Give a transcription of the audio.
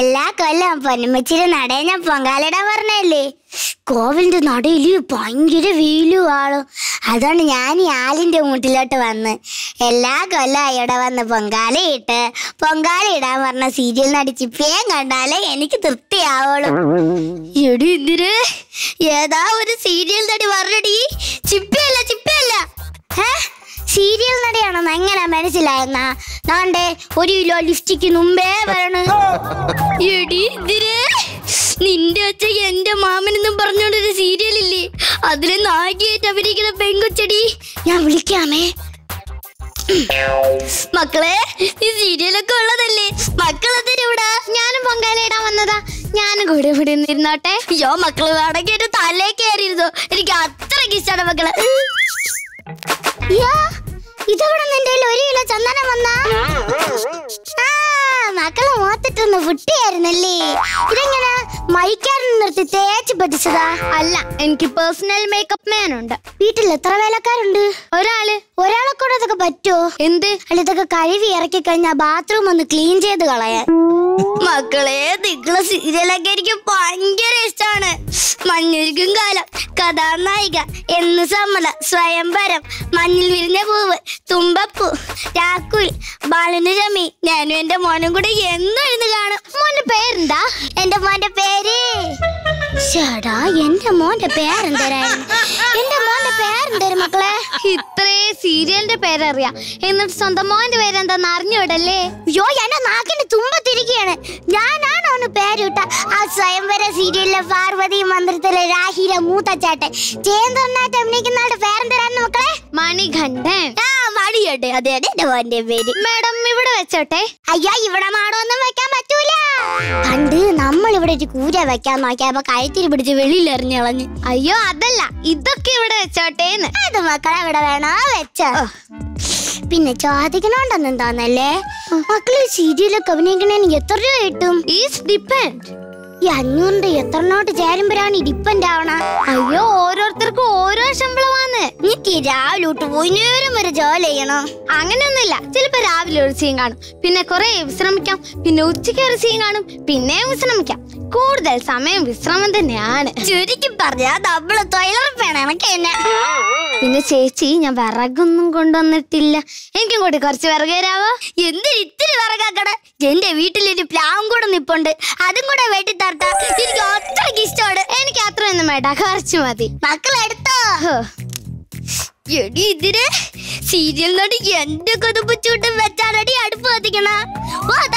എല്ലാ കൊല്ലം പൊന്നമ്മച്ചിരി നടയെ ഞാൻ പൊങ്കാലിടാൻ പറഞ്ഞല്ലേ കോവിലിന്റെ നടയില് ഭയങ്കര വെയിലും ആളും അതുകൊണ്ട് ഞാൻ ഈ ആലിന്റെ മൂട്ടിലോട്ട് വന്ന് എല്ലാ കൊല്ലം ഇവിടെ വന്ന് പൊങ്കാലയിട്ട് പൊങ്കാല ഇടാൻ പറഞ്ഞ സീരിയൽ നടിച്ച് പേൻ കണ്ടാലേ എനിക്ക് തൃപ്തിയാവുള്ളൂ എടി എന്തിര് ഏതാ ഒരു സീരിയൽ നടി പറഞ്ഞടി ചിപ്പിയല്ല ചിപ്പിയല്ല ഏ സീരിയൽ നടിയാണെന്ന് എങ്ങനെ മനസ്സിലായെന്നാ നാണ്ടേ ഒരു കിലോ ലിഫ്റ്റിക്ക് മുമ്പേ വരണ എടി ഇതിര് നിന്റെ അച്ഛൻ എന്റെ മാമനെന്നും പറഞ്ഞോണ്ടൊരു സീരിയൽ ഇല്ലേ അതിലെ നായികയായിട്ട് അഭിനയിക്കുന്ന പെൺകൊച്ചടി ഞാൻ വിളിക്കാമേ മക്കളെ ഈ സീരിയലൊക്കെ ഉള്ളതല്ലേ മക്കളെന്തിനാ ഇവിടെ ഞാനും പൊങ്കാലയിടാൻ വന്നതാ ഞാനും കൂടെ ഇവിടെ നിന്നിരുന്നോട്ടെ അയ്യോ മക്കള് വേണമെങ്കിൽ എന്റെ തലേ കയറിയിരുന്നോ എനിക്ക് അത്രയ്ക്ക് ഇഷ്ടമാണ് മക്കളെ യ്യോ, ഇതെവിടെ നിന്റെ കയ്യിൽ ഒരു കിലോ ചന്ദനം വന്നാ ആ, മക്കളെ മോത്തിട്ടൊന്ന് പൊട്ടിയായിരുന്നല്ലേ ഇതെങ്ങനെ മൈക്കാരൻ നിർത്തി തേച്ച് പതിച്ചതാ അല്ല എനിക്ക് പേഴ്സണൽ മേക്കപ്പ് മാൻ ഉണ്ട് വീട്ടിൽ എത്ര വേലക്കാരുണ്ട് ഒരാള് ഒരാളെ കൂടെ ഇതൊക്കെ പറ്റുമോ എന്ത് അല്ല ഇതൊക്കെ കഴുകി ഇറക്കി കഴിഞ്ഞാൽ ബാത്റൂം ഒന്ന് ക്ലീൻ ചെയ്ത് കളയാൻ മക്കളെ നിങ്ങളെ സീരിയലൊക്കെ എനിക്ക് ഭയങ്കര ഇഷ്ടമാണ് മഞ്ഞുരുക്കും കാലം കഥാനായിക എന്ന് സമ്മത സ്വയംവരം മഞ്ഞിൽ വിരിഞ്ഞ പൂവ് തുമ്പപ്പൂ രാക്കുൽ ബാലന് രമി ഞാനും എന്റെ മോനും കൂടെ എന്നും എഴുന്ന് കാണും മോന്റെ പേരെന്താ എന്റെ മോന്റെ പേര് ചേടാ എന്റെ മോന്റെ പേരെന്തരായിരുന്നു എന്റെ മോന്റെ പേരെന്തരും മക്കളെ ഇത്രേ സീരിയലിന്റെ പേരറിയാം എന്നിട്ട് സ്വന്തം മോന്റെ പേരെന്താന്ന് അറിഞ്ഞൂടല്ലേ അയ്യോ എന്റെ നാക്കിന്റെ തുമ്പത്തിരിക്കുകയാണ് ഞാനാണ് അവന് പേരിട്ട ആ സ്വയംവര സീരിയലിലെ പാർവതി മന്ത്രത്തിലെ രാഹിര മൂത്തച്ചാട്ടൻ ചേന്തണ്ണായിട്ട് അഭിനയിക്കുന്ന ആളുടെ പേരെന്തരാന്ന് മക്കളെ മണികണ്ഠൻ ആ മടിയട്ടെ അതെ അതെ എന്റെ മോന്റെ പേര് മാഡം ഇവിടെ വെച്ചോട്ടെ അയ്യോ ഇവിടെ മാടൊന്നും വെക്കാൻ പറ്റൂല പണ്ട് നമ്മൾ ഇവിടെ ഒരു കൂര വെക്കാൻ നോക്കിയപ്പോ കഴുത്തിൽ പിടിച്ച് വെളിയിൽ എറിഞ്ഞു കളഞ്ഞ് അയ്യോ അതല്ല ഇതൊക്കെ ഇവിടെ വെച്ചോട്ടേന്ന് അത് മക്കളെ ഇവിടെ വേണോ വെച്ച പിന്നെ ചോദിക്കണോണ്ടെന്നും തോന്നല്ലേ മക്കള് സീരിയലൊക്കെ അഭിനയിക്കണേന് എത്ര രൂപ കിട്ടും ഈസ് ഡിപ്പെൻഡ് ഈ അഞ്ഞൂറിന്റെ എത്ര നോട്ട് ചേരുമ്പോഴാണ് ഡിപ്പെൻഡ് ആവണ അയ്യോ ഓരോരുത്തർക്കും ഓരോ ശമ്പളമാണ് എനിക്ക് രാവിലെ തൊട്ട് വൈകുന്നേരം വരെ ജോലി ചെയ്യണം അങ്ങനെയൊന്നുമില്ല ചിലപ്പോ രാവിലെ ഒരു സീൻ കാണും പിന്നെ കുറെ വിശ്രമിക്കാം പിന്നെ ഉച്ചയ്ക്ക് ഒരു സീൻ കാണും പിന്നെയും വിശ്രമിക്കാം കൂടുതൽ സമയം വിശ്രമം തന്നെയാണ് ചുരുക്കി പറഞ്ഞാ നമ്മള് തൊഴിലുറപ്പാണ് എനക്ക് എന്നെ പിന്നെ ചേച്ചി ഞാൻ വിറകൊന്നും കൊണ്ടുവന്നിട്ടില്ല എനിക്കും കൂടി കുറച്ച് വിറക് തരാവോ എന്തിന് ഇത്തിരി വിറകാക്കട എന്റെ വീട്ടിലൊരു പ്ലാവും കൂടെ നിപ്പുണ്ട് അതും കൂടെ വെട്ടി തരട്ടാ എനിക്ക് അത്രയ്ക്ക് ഇഷ്ടമാണ് എനിക്ക് അത്രയൊന്നും വേണ്ട കുറച്ച് മതി മക്കളെടുത്തോ ഹോ, എടി ഇതിന് സീരിയൽ നടി എന്റെ കൊതുമ്പ് ചൂട്ടും വെച്ചാലടി അടുപ്പ് കത്തിക്കണ ഓ